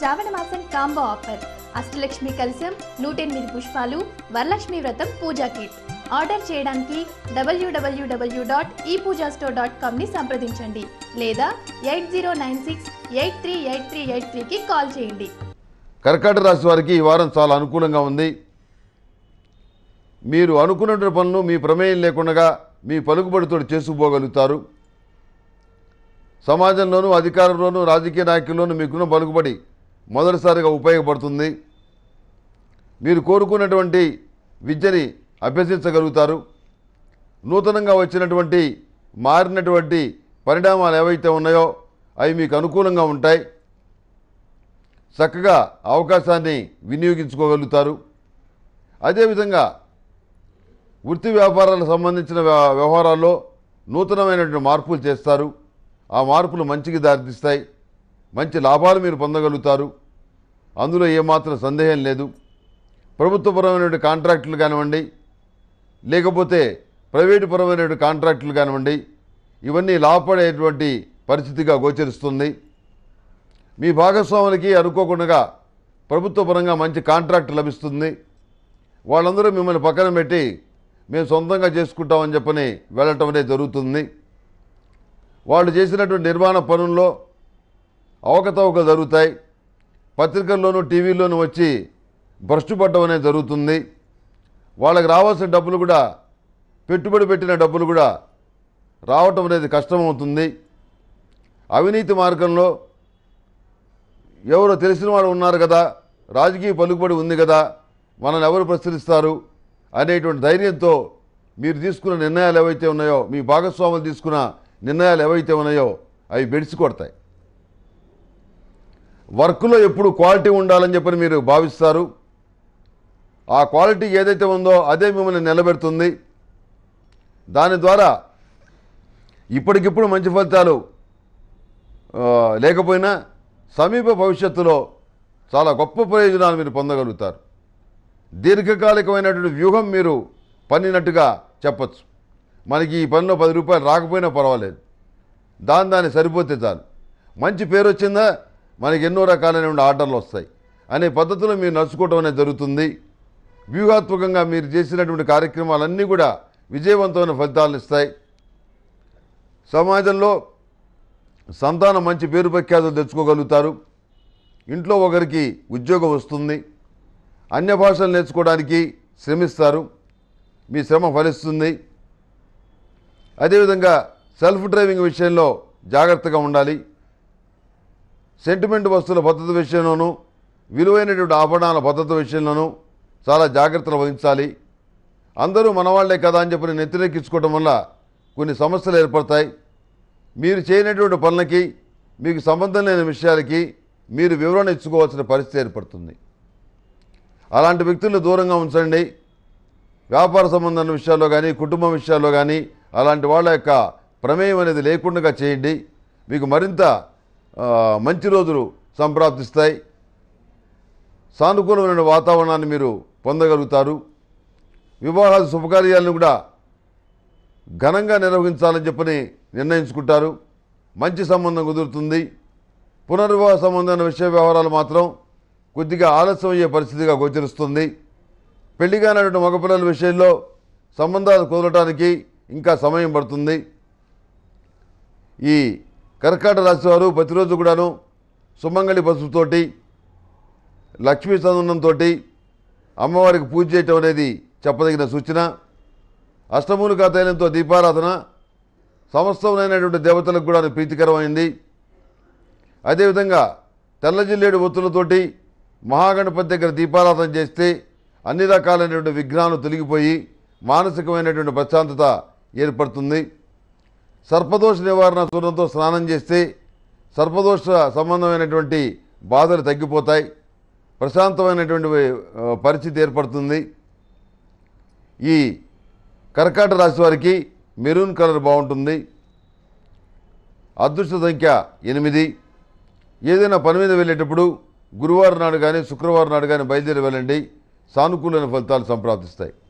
శ్రావణ మాసం combo offer Ashtalakshmi కలశం నూట ఎనిమిది పుష్పాలు వరలక్ష్మి వ్రతం పూజా కిట్ ఆర్డర్ చేయడానికి డబ్ల్యూడబ్ల్యూడబ్ల్యూ డాట్ ఈ పూజా స్టోర్ డాట్ కామ్ని సంప్రదించండి లేదా eight zero nine six eight three eight three eight త్రీకి కాల్ చేయండి కర్కాటక రాశి వారికి ఈ వారం చాలా అనుకూలంగా ఉంది మీరు అనుకున్నటువంటి పనులు మీ ప్రమేయం లేకుండా మీ పలుకుబడితో చేసుకుపోగలుగుతారు సమాజంలోనూ అధికారంలోనూ రాజకీయ నాయకుల్లోనూ మీకున్న పలుకుబడి మొదటిసారిగా ఉపయోగపడుతుంది మీరు కోరుకున్నటువంటి విద్యని అభ్యసించగలుగుతారు నూతనంగా వచ్చినటువంటి మారినటువంటి పరిణామాలు ఏవైతే ఉన్నాయో అవి మీకు అనుకూలంగా ఉంటాయి చక్కగా అవకాశాన్ని వినియోగించుకోగలుగుతారు అదేవిధంగా వృత్తి వ్యాపారాలకు సంబంధించిన వ్య- వ్యవహారాల్లో నూతనమైనటువంటి మార్పులు చేస్తారు ఆ మార్పులు మంచికి దారితీస్తాయి మంచి లాభాలు మీరు పొందగలుగుతారు అందులో ఏమాత్రం సందేహం లేదు ప్రభుత్వపరమైనటువంటి కాంట్రాక్టులు కానివ్వండి లేకపోతే ప్రైవేటు పరమైనటువంటి కాంట్రాక్టులు కానివ్వండి ఇవన్నీ లాభపడేటువంటి పరిస్థితిగా గోచరిస్తుంది మీ భాగస్వాములకి అనుకోకుండా ప్రభుత్వ పరంగా మంచి కాంట్రాక్ట్ లభిస్తుంది వాళ్ళందరూ మిమ్మల్ని పక్కన పెట్టి మేము సొంతంగా చేసుకుంటామని చెప్పని వెళ్ళటం అనేది జరుగుతుంది వాళ్ళు చేసినటువంటి నిర్మాణ పనుల్లో అవకతవకలు జరుగుతాయి పత్రికల్లోనూ టీవీల్లోనూ వచ్చి భ్రష్టు పట్టడం అనేది జరుగుతుంది వాళ్ళకి రావాల్సిన డబ్బులు కూడా పెట్టుబడి పెట్టిన డబ్బులు కూడా రావటం అనేది కష్టమవుతుంది అవినీతి మార్గంలో ఎవరో తెలిసిన వాడు ఉన్నారు కదా రాజకీయ పలుకుబడి ఉంది కదా మనల్ని ఎవరు ప్రశ్నిస్తారు అనేటువంటి ధైర్యంతో మీరు తీసుకున్న నిర్ణయాలు ఏవైతే ఉన్నాయో మీ భాగస్వాములు తీసుకున్న నిర్ణయాలు ఏవైతే ఉన్నాయో అవి బెడిసి కొడతాయి వర్క్లో ఎప్పుడు క్వాలిటీ ఉండాలని చెప్పని మీరు భావిస్తారు ఆ క్వాలిటీ ఏదైతే ఉందో అదే మిమ్మల్ని నిలబెడుతుంది దాని ద్వారా ఇప్పటికిప్పుడు మంచి ఫలితాలు ఆ, లేకపోయినా సమీప భవిష్యత్తులో చాలా గొప్ప ప్రయోజనాలు మీరు పొందగలుగుతారు దీర్ఘకాలికమైనటువంటి వ్యూహం మీరు పన్నినట్టుగా చెప్పచ్చు మనకి ఈ పనిలో పది రూపాయలు రాకపోయినా పర్వాలేదు దాని దాన్ని సరిపోతే చాలు మంచి పేరు వచ్చిందా మనకి ఎన్నో రకాలైనటువంటి ఆర్డర్లు వస్తాయి అనే పద్ధతిలో మీరు నడుచుకోవడం అనేది జరుగుతుంది వ్యూహాత్మకంగా మీరు చేసినటువంటి కార్యక్రమాలన్నీ కూడా విజయవంతమైన ఫలితాలను ఇస్తాయి సమాజంలో సంతానం మంచి పేరు ప్రఖ్యాతులు తెచ్చుకోగలుగుతారు ఇంట్లో ఒకరికి ఉద్యోగం వస్తుంది అన్య భాషలు నేర్చుకోవడానికి శ్రమిస్తారు మీ శ్రమ ఫలిస్తుంది అదేవిధంగా సెల్ఫ్ డ్రైవింగ్ విషయంలో జాగ్రత్తగా ఉండాలి సెంటిమెంట్ వస్తువుల భద్రత విషయంలోనూ విలువైనటువంటి ఆభరణాల భద్రత విషయంలోనూ చాలా జాగ్రత్తలు వహించాలి అందరూ మనవాళ్లే కదా అని చెప్పి నెత్తినెక్కించుకోవడం వల్ల కొన్ని సమస్యలు ఏర్పడతాయి మీరు చేయనటువంటి పనులకి మీకు సంబంధం లేని విషయాలకి మీరు వివరణ ఇచ్చుకోవాల్సిన పరిస్థితి ఏర్పడుతుంది అలాంటి వ్యక్తులను దూరంగా ఉంచండి వ్యాపార సంబంధమైన విషయాల్లో కానీ కుటుంబ విషయాల్లో కానీ అలాంటి వాళ్ళ యొక్క ప్రమేయం అనేది లేకుండా చేయండి మీకు మరింత ఆ, మంచి రోజులు సంప్రాప్తిస్తాయి సానుకూలమైన వాతావరణాన్ని మీరు పొందగలుగుతారు వివాహాలు శుభకార్యాలను కూడా ఘనంగా నిర్వహించాలని చెప్పని నిర్ణయించుకుంటారు మంచి సంబంధం కుదురుతుంది పునర్వివాహ సంబంధమైన విషయ వ్యవహారాలు మాత్రం కొద్దిగా ఆలస్యం అయ్యే పరిస్థితిగా గోచరిస్తుంది పెళ్లి కానటువంటి మగపిల్లల విషయంలో సంబంధాలు కుదరటానికి ఇంకా సమయం పడుతుంది ఈ కర్కాట రాశి వారు ప్రతిరోజు కూడాను సుమంగళి పసుపుతోటి లక్ష్మీ చందనంతో అమ్మవారికి పూజ చేయటం అనేది చెప్పదగిన సూచన అష్టమూలికా తైలంతో దీపారాధన సమస్తమైనటువంటి దేవతలకు కూడా ప్రీతికరమైంది అదేవిధంగా తెల్ల జిల్లేడు ఒత్తులతోటి మహాగణపతి దగ్గర దీపారాధన చేస్తే అన్ని రకాలైనటువంటి విఘ్నాలు తొలగిపోయి మానసికమైనటువంటి ప్రశాంతత ఏర్పడుతుంది సర్పదోష నివారణ చూడంతో స్నానం చేస్తే సర్పదోష సంబంధమైనటువంటి బాధలు తగ్గిపోతాయి ప్రశాంతమైనటువంటి ఆ, పరిస్థితి ఏర్పడుతుంది ఈ కర్కాట రాశి వారికి మెరూన్ కలర్ బాగుంటుంది అదృష్ట సంఖ్య ఎనిమిది ఏదైనా పని మీద వెళ్ళేటప్పుడు గురువారం నాడు కానీ శుక్రవారం నాడు కానీ బయలుదేరి వెళ్ళండి సానుకూలమైన ఫలితాలు సంప్రాప్తిస్తాయి